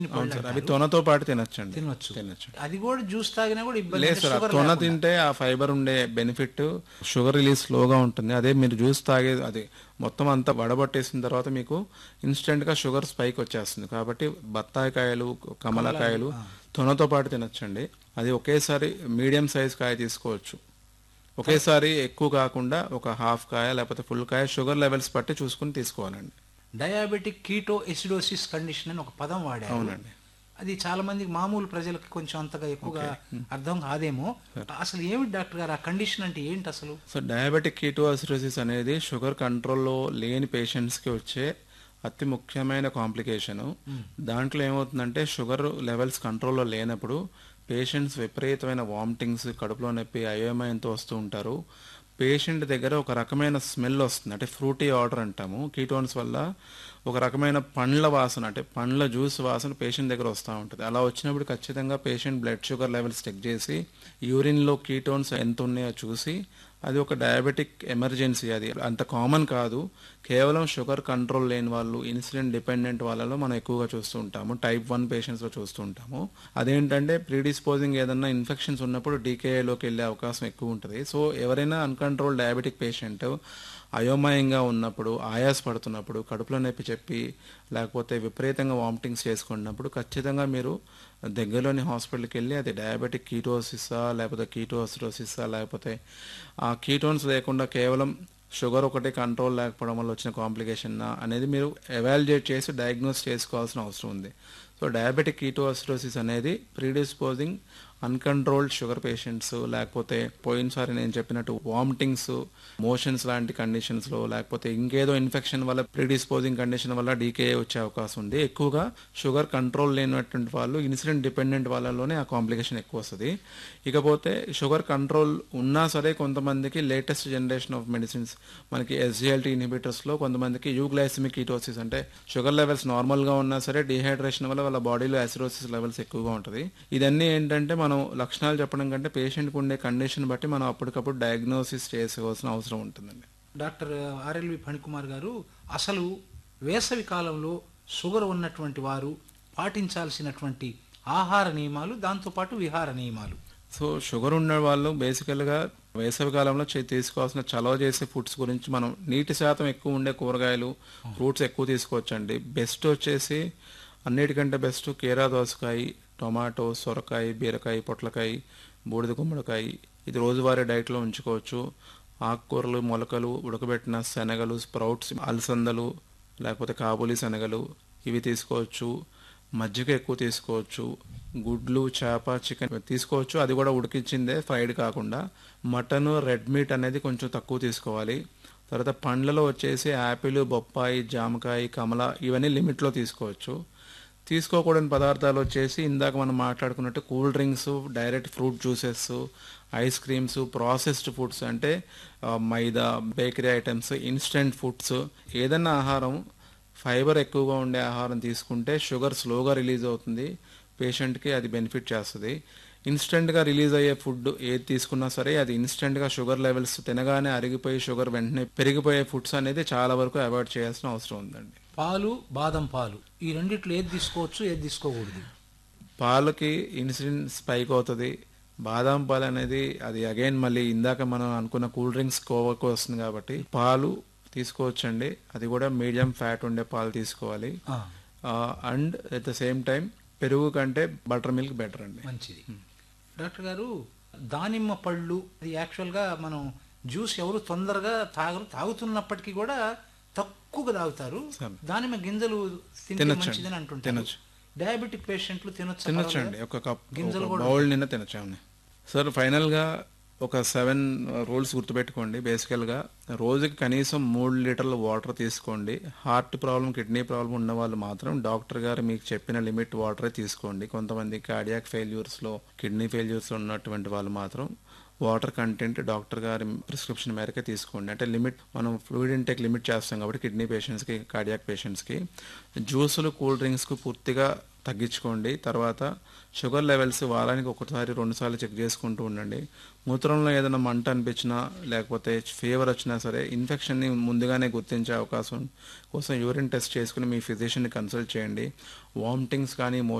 అవును సార్ అవి తొనతో పాటు తినొచ్చండి తినొచ్చు తినొచ్చు అది కూడా జ్యూస్ తాగినా కూడా ఇబ్బంది లేదు అంటే సార్ ఆ sugar తొన లేకుండా. తింటే ఆ ఫైబర్ ఉండే బెనిఫిట్ షుగర్ రిలీజ్ స్లోగా ఉంటుంది అదే మీరు జ్యూస్ తాగే అది మొత్తం అంతా వడబట్టేసిన తర్వాత మీకు ఇన్స్టెంట్ గా షుగర్ స్పైక్ వచ్చేస్తుంది కాబట్టి బత్తాయికాయలు కమలకాయలు తొనతో పాటు తినొచ్చండి అది ఒకేసారి మీడియం సైజ్ కాయ తీసుకోవచ్చు ఒకేసారి ఎక్కువ కాకుండా ఒక హాఫ్ కాయ లేకపోతే ఫుల్ కాయ షుగర్ లెవెల్స్ బట్టి చూసుకుని తీసుకోవాలండి డయాబెటిక్ కీటో ఎసిడోసిస్ కండిషన్ అని ఒక పదం వాడారు అవునండి. అది చాలా మందికి మామూలు ప్రజలకు కొంచెం అంతగా ఎక్కువగా అర్థం కాదేమో అసలు ఏమిటి డాక్టర్ గారు ఆ కండిషన్ అంటే ఏంటి అసలు సో డయాబెటిక్ కీటోసిరోసిస్ అనేది షుగర్ కంట్రోల్లో లేని పేషెంట్స్కి వచ్చే అతి ముఖ్యమైన కాంప్లికేషన్ దాంట్లో ఏమవుతుందంటే షుగర్ లెవెల్స్ కంట్రోల్లో లేనప్పుడు పేషెంట్స్ విపరీతమైన వామిటింగ్స్ కడుపులో నొప్పి అయోమయంతో వస్తూ ఉంటారు పేషెంట్ దగ్గర ఒక రకమైన స్మెల్ వస్తుంది అంటే ఫ్రూటీ ఆర్డర్ అంటాము కీటోన్స్ వల్ల ఒక రకమైన పండ్ల వాసన అంటే పండ్ల జ్యూస్ వాసన పేషెంట్ దగ్గర వస్తూ ఉంటుంది అలా వచ్చినప్పుడు ఖచ్చితంగా patient blood sugar levels check చేసి యూరిన్లో కీటోన్స్ ఎంత ఉన్నాయో చూసి అది ఒక డయాబెటిక్ ఎమర్జెన్సీ అది అంత కామన్ కాదు కేవలం షుగర్ కంట్రోల్ లేని వాళ్ళు ఇన్సులిన్ డిపెండెంట్ వాళ్ళలో మనం ఎక్కువగా చూస్తూ ఉంటాము టైప్ వన్ పేషెంట్స్లో చూస్తూ ఉంటాము అదేంటంటే ప్రీడిస్పోజింగ్ ఏదన్నా ఇన్ఫెక్షన్స్ ఉన్నప్పుడు డీకేఏలోకి వెళ్ళే అవకాశం ఎక్కువ ఉంటుంది సో ఎవరైనా అన్కంట్రోల్ డయాబెటిక్ పేషెంట్ అయోమయంగా ఉన్నప్పుడు ఆయాస పడుతున్నప్పుడు కడుపులో నొప్పి చెప్పి లేకపోతే విపరీతంగా వామిటింగ్స్ చేసుకున్నప్పుడు ఖచ్చితంగా మీరు దగ్గరలోని హాస్పిటల్కి వెళ్ళి అది డయాబెటిక్ కీటోసిసా లేకపోతే కీటోసిరోసిసా లేకపోతే ఆ కీటోన్స్ లేకుండా కేవలం షుగర్ ఒకటి కంట్రోల్ లేకపోవడం వల్ల వచ్చిన కాంప్లికేషన్ అనేది మీరు ఎవాల్యుయేట్ చేసి డయాగ్నోస్ చేసుకోవాల్సిన అవసరం ఉంది సో డయాబెటిక్ కీటోసిరోసిస్ అనేది ప్రీడిస్పోజింగ్ అన్కంట్రోల్డ్ షుగర్ పేషెంట్స్ లేకపోతే పోయినసారి నేను చెప్పినట్టు వామిటింగ్స్ మోషన్స్ లాంటి కండిషన్స్లో లేకపోతే ఇంకేదో ఇన్ఫెక్షన్ వల్ల ప్రీడిస్పోజింగ్ కండిషన్ వల్ల డీకేఏ వచ్చే అవకాశం ఉంది ఎక్కువగా షుగర్ కంట్రోల్ లేనటువంటి వాళ్ళు ఇన్సులిన్ డిపెండెంట్ వాళ్ళలోనే ఆ కాంప్లికేషన్ ఎక్కువ వస్తుంది ఇకపోతే షుగర్ కంట్రోల్ ఉన్నా సరే కొంతమందికి లేటెస్ట్ జనరేషన్ ఆఫ్ మెడిసిన్స్ మనకి ఎస్జిఎల్టీ ఇన్హిబిటర్స్లో కొంతమందికి యూగ్లైసిమిక్ కీటోసిస్ అంటే షుగర్ లెవెల్స్ నార్మల్గా ఉన్నా సరే డిహైడ్రేషన్ వల్ల వాళ్ళ బాడీలో అసిరోసిస్ లెవెల్స్ ఎక్కువగా ఉంటుంది ఇదన్నీ ఏంటంటే మనం లక్షణాలు చెప్పడం కంటే పేషెంట్కి ఉండే కండిషన్ బట్టి మనం అప్పటికప్పుడు డయాగ్నోసిస్ చేసుకోవాల్సిన అవసరం ఉంటుందండి డాక్టర్ ఆర్ఎల్వి ఫణికుమార్ గారు అసలు వేసవి కాలంలో షుగర్ ఉన్నటువంటి వారు పాటించాల్సినటువంటి ఆహార నియమాలు దాంతోపాటు విహార నియమాలు సో షుగర్ ఉన్న వాళ్ళు బేసికల్గా వేసవి కాలంలో చే- తీసుకోవాల్సిన చలవ చేసే ఫుడ్స్ గురించి మనం నీటి శాతం ఎక్కువ ఉండే కూరగాయలు ఫ్రూట్స్ ఎక్కువ తీసుకోవచ్చండి బెస్ట్ వచ్చేసి అన్నిటికంటే బెస్ట్ కీరా దోసకాయ టొమాటో సొరకాయ బీరకాయ పొట్లకాయ బూడిద గుమ్మడికాయ ఇది రోజువారీ డైట్లో ఉంచుకోవచ్చు ఆకుకూరలు మొలకలు ఉడకబెట్టిన శనగలు స్ప్రౌట్స్ అలసందలు లేకపోతే కాబూలి శనగలు ఇవి తీసుకోవచ్చు మజ్జిగ ఎక్కువ తీసుకోవచ్చు గుడ్లు చేప చికెన్ తీసుకోవచ్చు అది కూడా ఉడికించిందే ఫ్రైడ్ కాకుండా మటన్ రెడ్ మీట్ అనేది కొంచెం తక్కువ తీసుకోవాలి తర్వాత పండ్లలో వచ్చేసి యాపిల్ బొప్పాయి జామకాయ కమల ఇవన్నీ లిమిట్లో తీసుకోవచ్చు తీసుకోకూడని పదార్థాలు వచ్చేసి ఇందాక మనం మాట్లాడుకున్నట్టు cool drinks direct fruit juices ice creams processed foods అంటే ఆ, maida bakery items instant foods ఏదన్నా ఆహారం ఫైబర్ ఎక్కువగా ఉండే ఆహారం తీసుకుంటే షుగర్ స్లోగా రిలీజ్ అవుతుంది పేషెంట్కి అది బెనిఫిట్ చేస్తుంది ఇన్స్టెంట్గా రిలీజ్ అయ్యే ఫుడ్ ఏది తీసుకున్నా సరే అది ఇన్స్టెంట్గా షుగర్ లెవెల్స్ తినగానే అరిగిపోయి షుగర్ వెంటనే పెరిగిపోయే ఫుడ్స్ అనేది చాలా వరకు అవాయిడ్ చేయాల్సిన అవసరం ఉందండి పాలు బాదం పాలు ఈ రెండిట్లో ఏది తీసుకోవచ్చు ఏది తీసుకోకూడదు పాలకి ఇన్సులిన్ స్పైక్ అవుతుంది బాదాం పాలు అనేది అది అగైన్ మళ్ళీ ఇందాక మనం అనుకున్న కూల్ డ్రింక్స్ కోవకు వస్తుంది కాబట్టి పాలు తీసుకోవచ్చండి అది కూడా మీడియం ఫ్యాట్ ఉండే పాలు తీసుకోవాలి ఆ, and at the same time పెరుగు కంటే బటర్ మిల్క్ బెటర్ అండి మంచిది డాక్టర్ గారు దానిమ్మ పళ్ళు అది యాక్చువల్గా మనం జ్యూస్ ఎవరు తొందరగా తాగరు తాగుతున్నప్పటికీ కూడా తక్కువగా తాగుతారు సరే. దానిమ్మ గింజలు తింటే తినొచ్చండి. మంచిదని అంటుంటారు తినొచ్చు. డయాబెటిక్ పేషెంట్లు తినొచ్చు తినొచ్చండి ఒక కప్ గింజలు ఒక కూడా బౌల్ నిన్న తినొచ్చు అవును. సార్ ఫైనల్గా ఒక సెవెన్ రూల్స్ గుర్తుపెట్టుకోండి బేసికల్గా రోజుకి కనీసం మూడు లీటర్ల వాటర్ తీసుకోండి హార్ట్ ప్రాబ్లం కిడ్నీ ప్రాబ్లం ఉన్న వాళ్ళు మాత్రం డాక్టర్ గారు మీకు చెప్పిన లిమిట్ వాటరే తీసుకోండి కొంతమంది కార్డియాక్ ఫెయిల్యూర్స్లో కిడ్నీ ఫెయిల్యూర్స్లో ఉన్నటువంటి వాళ్ళు మాత్రం వాటర్ కంటెంట్ డాక్టర్ గారి ప్రిస్క్రిప్షన్ మేరకే తీసుకోండి అంటే లిమిట్ మనం ఫ్లూయిడ్ ఇంటేక్ లిమిట్ చేస్తాం కాబట్టి కిడ్నీ పేషెంట్స్కి కార్డియాక్ పేషెంట్స్కి జ్యూసులు కూల్ డ్రింక్స్కి పూర్తిగా తగ్గించుకోండి తర్వాత షుగర్ లెవెల్స్ వారానికి ఒకసారి రెండుసార్లు చెక్ చేసుకుంటూ ఉండండి మూత్రంలో ఏదైనా మంట అనిపించినా లేకపోతే ఫీవర్ వచ్చినా సరే ఇన్ఫెక్షన్ని ముందుగానే గుర్తించే అవకాశం కోసం యూరిన్ టెస్ట్ చేసుకుని మీ ఫిజిషియన్ని కన్సల్ట్ చేయండి వామిటింగ్స్ కానీ